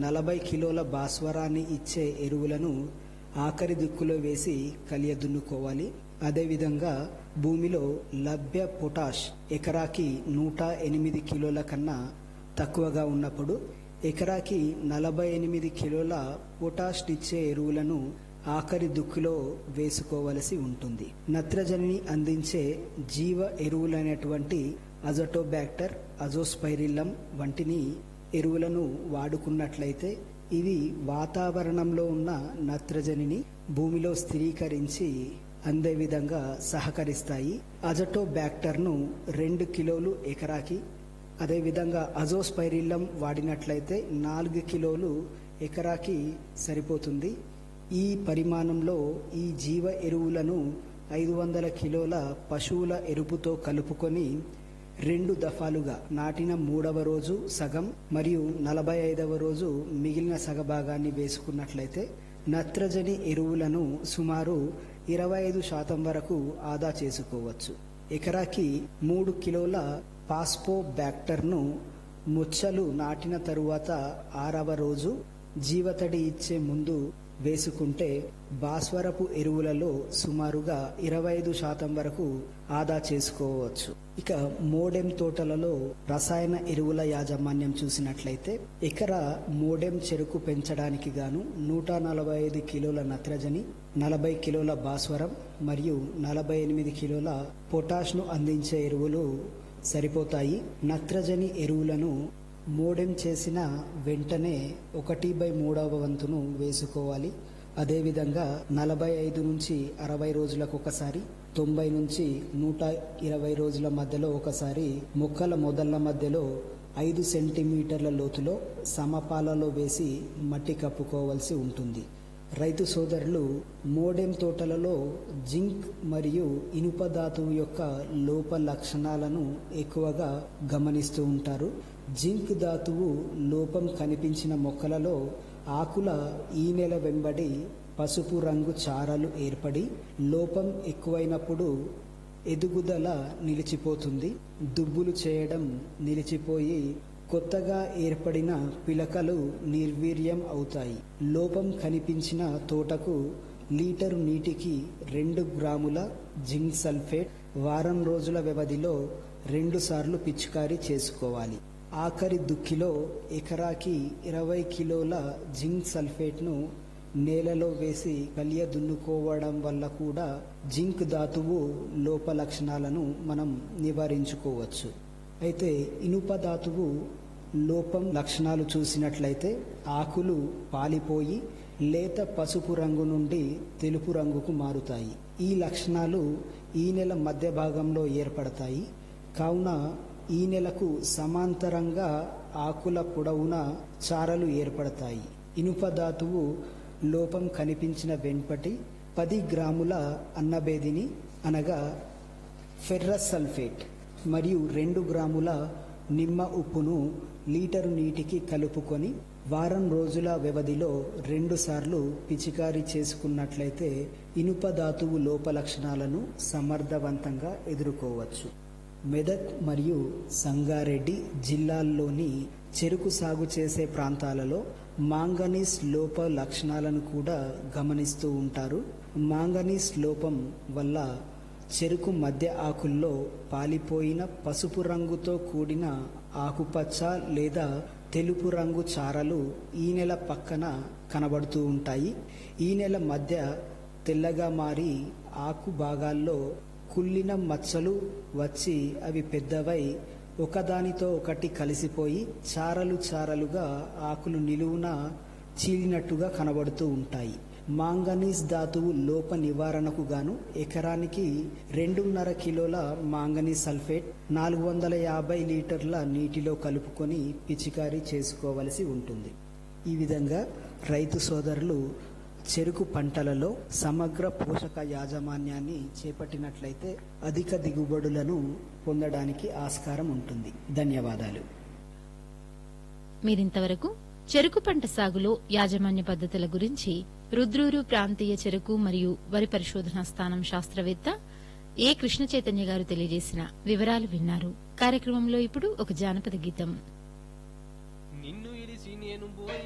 నలభై కిలోల భాస్వరాన్ని ఇచ్చే ఎరువులను ఆఖరి దిక్కులో వేసి కలియ దున్నుకోవాలి అదేవిధంగా భూమిలో లభ్య పొటాష్ ఎకరాకి నూట ఎనిమిది కిలోల కన్నా తక్కువగా ఉన్నప్పుడు ఎకరాకి నలభై ఎనిమిది కిలోల పొటాష్నిచ్చే ఎరువులను ఆఖరి దుక్కులో వేసుకోవలసి ఉంటుంది నత్రజనిని అందించే జీవ ఎరువులైనటువంటి అజటోబ్యాక్టర్ అజోస్పైరిల్లం వంటిని ఎరువులను వాడుకున్నట్లయితే ఇవి వాతావరణంలో ఉన్న నత్రజనిని భూమిలో స్థిరీకరించి అందే విధంగా సహకరిస్తాయి అజటోబ్యాక్టర్ను రెండు కిలోలు ఎకరాకి అదేవిధంగా అజోస్పైరిల్లం వాడినట్లయితే నాలుగు కిలోలు ఎకరాకి సరిపోతుంది ఈ పరిమాణంలో ఈ జీవ ఎరువులను ఐదు వందల కిలోల పశువుల ఎరుపుతో కలుపుకొని రెండు దఫాలుగా నాటిన మూడవ రోజు సగం మరియు నలభై ఐదవ రోజు మిగిలిన సగభాగాన్ని వేసుకున్నట్లయితే నత్రజని ఎరువులను సుమారు ఇరవై ఐదు శాతం వరకు ఆదా చేసుకోవచ్చు ఎకరాకి మూడు కిలోల పాస్పో బ్యాక్టర్ను ముచ్చలు నాటిన తరువాత ఆరవ రోజు జీవతడి ఇచ్చే ముందు వేసుకుంటే భాస్వరపు ఎరువులలో సుమారుగా ఇరవై ఐదు శాతం వరకు ఆదా చేసుకోవచ్చు ఇక మోడెం తోటలలో రసాయన ఎరువుల యాజమాన్యం చూసినట్లయితే ఎకరా మోడెం చెరుకు పెంచడానికి గాను నూట నలభై ఐదు కిలోల నత్రజని నలభై కిలోల భాస్వరం మరియు నలభై ఎనిమిది కిలోల పొటాష్ను అందించే ఎరువులు సరిపోతాయి నత్రజని ఎరువులను మోడెం చేసిన వెంటనే ఒకటి బై మూడవ వంతును వేసుకోవాలి అదేవిధంగా నలభై ఐదు నుంచి అరవై రోజులకు ఒకసారి తొంభై నుంచి నూట ఇరవై రోజుల మధ్యలో ఒకసారి మొక్కల మొదళ్ల మధ్యలో ఐదు సెంటీమీటర్ల లోతులో సమపాలలో వేసి మట్టి కప్పుకోవాల్సి ఉంటుంది రైతు సోదరులు మోడెం తోటలలో జింక్ మరియు ఇనుప ధాతువు యొక్క లోప లక్షణాలను ఎక్కువగా గమనిస్తూ ఉంటారు జింక్ ధాతువు లోపం కనిపించిన మొక్కలలో ఆకుల ఈ నెల వెంబడి పసుపు రంగు చారలు ఏర్పడి లోపం ఎక్కువైనప్పుడు ఎదుగుదల నిలిచిపోతుంది దుబ్బులు చేయడం నిలిచిపోయి కొత్తగా ఏర్పడిన పిలకలు నిర్వీర్యం అవుతాయి లోపం కనిపించిన తోటకు లీటరు నీటికి రెండు గ్రాముల జింక్ సల్ఫేట్ వారం రోజుల వ్యవధిలో రెండు సార్లు పిచికారీ చేసుకోవాలి ఆఖరి దుక్కిలో ఎకరాకి ఇరవై కిలోల జింక్ సల్ఫేట్ను నేలలో వేసి కలియ దున్నుకోవడం వల్ల కూడా జింక్ ధాతువు లోప లక్షణాలను మనం నివారించుకోవచ్చు అయితే ఇనుప ధాతువు లోపం లక్షణాలు చూసినట్లయితే ఆకులు పాలిపోయి లేత పసుపు రంగు నుండి తెలుపు రంగుకు మారుతాయి ఈ లక్షణాలు ఈ నెల మధ్య భాగంలో ఏర్పడతాయి కావున ఈ నెలకు సమాంతరంగా ఆకుల పొడవున చారలు ఏర్పడతాయి ఇనుప ధాతువు లోపం కనిపించిన వెంపటి పది గ్రాముల అన్నబేదిని అనగా ఫెర్రస్ సల్ఫేట్ మరియు రెండు గ్రాముల నిమ్మ ఉప్పును లీటరు నీటికి కలుపుకొని వారం రోజుల వ్యవధిలో రెండుసార్లు పిచికారీ చేసుకున్నట్లయితే ఇనుప ధాతువు లోప లక్షణాలను సమర్థవంతంగా ఎదుర్కోవచ్చు మెదక్ మరియు సంగారెడ్డి జిల్లాల్లోని చెరుకు సాగు చేసే ప్రాంతాలలో మాంగనీస్ లోప లక్షణాలను కూడా గమనిస్తూ ఉంటారు మాంగనీస్ లోపం వల్ల చెరుకు మధ్య ఆకుల్లో పాలిపోయిన పసుపు రంగుతో కూడిన ఆకుపచ్చ లేదా తెలుపు రంగు చారలు ఈ నెల పక్కన కనబడుతూ ఉంటాయి ఈ నెల మధ్య తెల్లగా మారి ఆకు భాగాల్లో కుళ్ళిన మచ్చలు వచ్చి అవి పెద్దవై ఒకదానితో ఒకటి కలిసిపోయి చారలు చారలుగా ఆకులు నిలువున చీలినట్టుగా కనబడుతూ ఉంటాయి మాంగనీస్ ధాతువు లోప నివారణకు గాను ఎకరానికి రెండున్నర కిలోల మాంగనీస్ సల్ఫేట్ నాలుగు వందల యాభై లీటర్ల నీటిలో కలుపుకొని పిచికారీ చేసుకోవలసి ఉంటుంది ఈ విధంగా రైతు సోదరులు చెరుకు పంటలలో సమగ్ర పోషక యాజమాన్యాన్ని చేపట్టినట్లయితే అధిక దిగుబడులను పొందడానికి ఆస్కారం ఉంటుంది ధన్యవాదాలు మీరింతవరకు చెరుకు పంట సాగులో యాజమాన్య పద్ధతుల గురించి రుద్రూరు ప్రాంతీయ చెరుకు మరియు వరి పరిశోధనా స్థానం శాస్త్రవేత్త ఏ కృష్ణ చైతన్య గారు తెలియజేసిన వివరాలు విన్నారు కార్యక్రమంలో ఇప్పుడు ఒక జానపద గీతం నిన్ను ఇడిసి నేను పోయి